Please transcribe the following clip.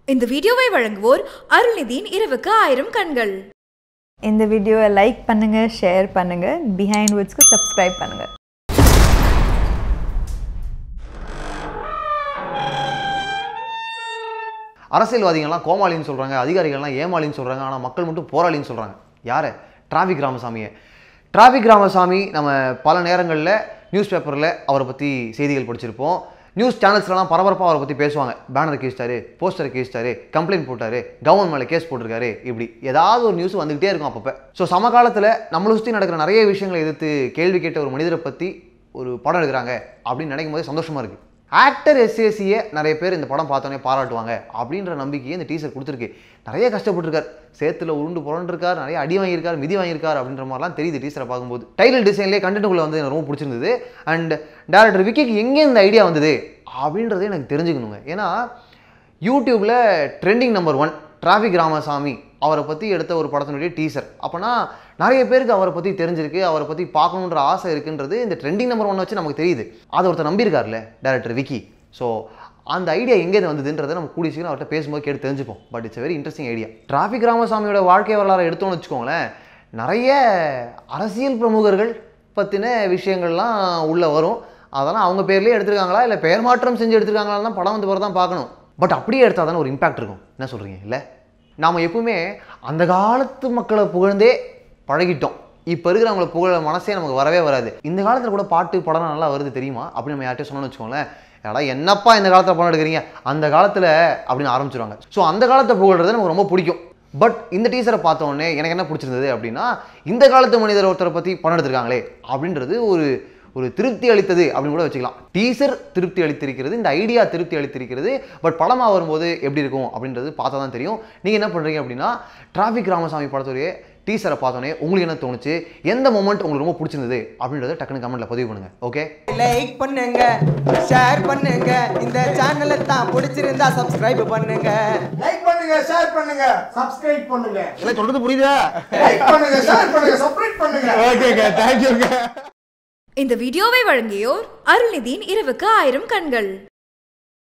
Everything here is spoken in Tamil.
இந்த வீடியோவை வழங்குவோர் அருள்நிதியின் இரவுக்கு ஆயிரம் கண்கள் இந்த வீடியோவை லைக் பண்ணுங்க ஷேர் பண்ணுங்க பிஹைண்ட் வுட்ஸ்க்கு சப்ஸ்கிரைப் பண்ணுங்க அரசியல்வாதிகள்லாம் கோமாளின்னு சொல்கிறாங்க அதிகாரிகள்லாம் ஏமாளின்னு சொல்கிறாங்க ஆனால் மக்கள் மட்டும் போராளின்னு சொல்கிறாங்க யார் டிராஃபிக் ராமசாமியை டிராஃபிக் ராமசாமி நம்ம பல நேரங்களில் நியூஸ் பேப்பரில் அவரை பற்றி செய்திகள் படிச்சிருப்போம் நியூஸ் சேனல்ஸ்லாம் பரபரப்பாக அவரை பற்றி பேசுவாங்க பேனர் கேஸ்டாரு போஸ்டர் கேஸ்டாரு கம்ப்ளைண்ட் போட்டாரு கவர்மெண்ட் மேலே கேஸ் போட்டிருக்காரு இப்படி ஏதாவது ஒரு நியூஸ் வந்துகிட்டே இருக்கும் அப்பப்போ ஸோ சமகாலத்தில் நம்மளை சுற்றி நடக்கிற நிறைய விஷயங்களை எதிர்த்து கேள்வி கேட்ட ஒரு மனிதரை பற்றி ஒரு படம் எடுக்கிறாங்க அப்படின்னு நினைக்கும் போது சந்தோஷமாக இருக்குது ஆக்டர் எஸ்ஏசியை நிறைய பேர் இந்த படம் பார்த்தோன்னே பாராட்டுவாங்க அப்படின்ற நம்பிக்கையை இந்த டீசர் கொடுத்துருக்கு நிறைய கஷ்டப்பட்டிருக்கார் சேத்துல உருண்டு புரண்டிருக்கார் நிறைய அடி வாங்கியிருக்கார் மிதி வாங்கியிருக்கார் அப்படின்ற மாதிரிலாம் தெரியுது டீசரை பார்க்கும்போது டைட்டில் டிசைன்லேயே கண்டென்ட்டுக்குள்ளே வந்து எனக்கு ரொம்ப பிடிச்சிருந்தது அண்ட் டேரக்டர் விக்கிக்கு எங்கே இந்த ஐடியா வந்தது அப்படின்றதே எனக்கு தெரிஞ்சுக்கணுங்க ஏன்னா யூடியூப்பில் trending number one traffic Ramaswamy அவரை பற்றி எடுத்த ஒரு படத்தினுடைய டீசர் அப்போனா நிறைய பேருக்கு அவரை பற்றி தெரிஞ்சிருக்கு அவரை பற்றி பார்க்கணுன்ற ஆசை இருக்குன்றது இந்த ட்ரெண்டிங் நம்பர் ஒன் வச்சு நமக்கு தெரியுது அதை ஒருத்தர் நம்பியிருக்காருல்ல டேரக்டர் விக்கி ஸோ அந்த ஐடியா எங்கேருந்து வந்ததுன்றதை நம்ம கூடிய சீக்கிரம் அவர்கிட்ட பேசும்போது கேட்டு தெரிஞ்சுப்போம் but it's very interesting idea traffic ராமசாமியோட வாழ்க்கை வரலாறு எடுத்தோம்னு வச்சுக்கோங்களேன் நிறைய அரசியல் பிரமுகர்கள் பற்றின விஷயங்கள்லாம் உள்ளே வரும் அதெல்லாம் அவங்க பேர்லேயே எடுத்திருக்காங்களா இல்லை பெயர் மாற்றம் செஞ்சு எடுத்திருக்காங்களான்னு படம் வந்து பிறகு தான் பார்க்கணும் பட் அப்படியே எடுத்தால் தானே ஒரு இம்பாக்ட் இருக்கும் என்ன சொல்கிறீங்க இல்லை நாம் எப்பவுமே அந்த காலத்து மக்களை புகழ்ந்தே பழகிட்டோம் இப்போ இருக்கிறவங்கள புகழ மனசே நமக்கு வரவே வராது இந்த காலத்தில் கூட பாட்டு படம் நல்லா வருது தெரியுமா அப்படின்னு நம்ம யார்கிட்ட சொன்னோம்னு வச்சுக்கோங்களேன் ஏடா என்னப்பா இந்த காலத்தில் படம் எடுக்கிறீங்க அந்த காலத்தில் அப்படின்னு ஆரம்பிச்சிருவாங்க ஸோ அந்த காலத்தை புகழ்றது நமக்கு ரொம்ப பிடிக்கும் பட் இந்த டீசரை பார்த்த உடனே எனக்கு என்ன பிடிச்சிருந்தது அப்படின்னா இந்த காலத்து மனிதர் ஒருத்தரை பற்றி படம் எடுத்திருக்காங்களே அப்படின்றது ஒரு ஒரு திருப்தி அளித்தது அப்படின்னு கூட வச்சுக்கலாம் டீசர் திருப்தி அளித்திருக்கிறது இந்த ஐடியா திருப்தி அளித்திருக்கிறது பட் படமாக வரும்போது எப்படி இருக்கும் அப்படின்றது பார்த்தா தான் தெரியும் நீங்கள் என்ன பண்ணுறீங்க அப்படின்னா டிராஃபிக் ராமசாமி படத்துடைய டீசரை பார்த்தோன்னே உங்களுக்கு என்ன தோணுச்சு எந்த மூமெண்ட் உங்களுக்கு ரொம்ப பிடிச்சிருந்தது அப்படின்றத டக்குனு கமெண்ட்டில் பதிவு பண்ணுங்கள் ஓகே லைக் பண்ணுங்க ஷேர் பண்ணுங்க இந்த சேனலை தான் பிடிச்சிருந்தா சப்ஸ்கிரைப் பண்ணுங்க லைக் பண்ணுங்க ஷேர் பண்ணுங்க சப்ஸ்கிரைப் பண்ணுங்க இல்லை சொல்கிறது புரியுதா லைக் பண்ணுங்க ஷேர் பண்ணுங்க சப்ஸ்கிரைப் பண்ணுங்க ஓகேங்க தேங்க்யூங்க இந்த வீடியோவை வழங்கியோர் அருள்நிதியின் இரவுக்கு ஆயிரம் கண்கள்